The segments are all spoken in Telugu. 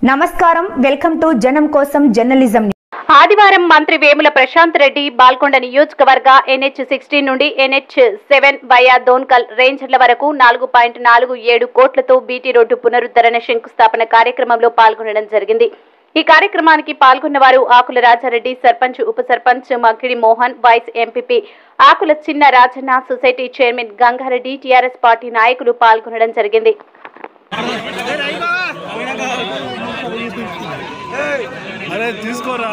నమస్కారం వెల్కమ్ టు జనం కోసం జర్నలిజం ఆదివారం మంత్రి వేముల ప్రశాంత్ రెడ్డి బాల్కొండ నియోజకవర్గ ఎన్హెచ్ సిక్స్టీన్ నుండి ఎన్హెచ్ సెవెన్ వయా దోన్కల్ రేంజ్ల వరకు నాలుగు పాయింట్ నాలుగు ఏడు కోట్లతో బీటీ రోడ్డు పునరుద్ధరణ శంకుస్థాపన కార్యక్రమంలో పాల్గొనడం జరిగింది ఈ కార్యక్రమానికి పాల్గొన్న వారు ఆకుల రాజారెడ్డి సర్పంచ్ ఉప sarpanch Makkidi Mohan vice MPP Akula Chinna Rajanna society chairman Ganga Reddy TRS party నాయకులు పాల్గొనడం జరిగింది అరే తీసుకోరా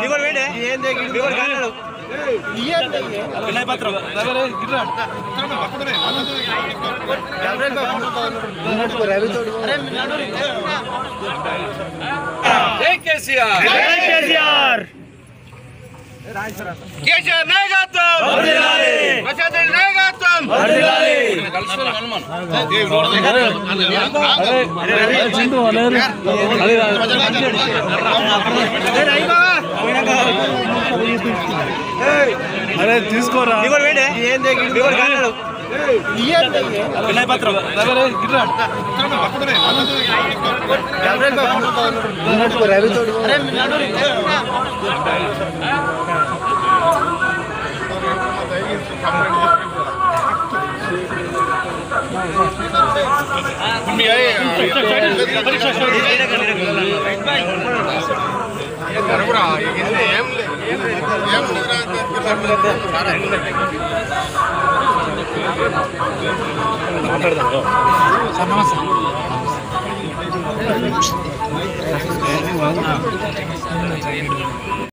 జై కేసీఆర్ కేసీఆర్ కేసీఆర్ నాయకత్వం ప్రశాంత్ రెడ్డి నాయకత్వం కలుసుకొని కలమను. చింటూ అదే అదే అరే తీసుకోరా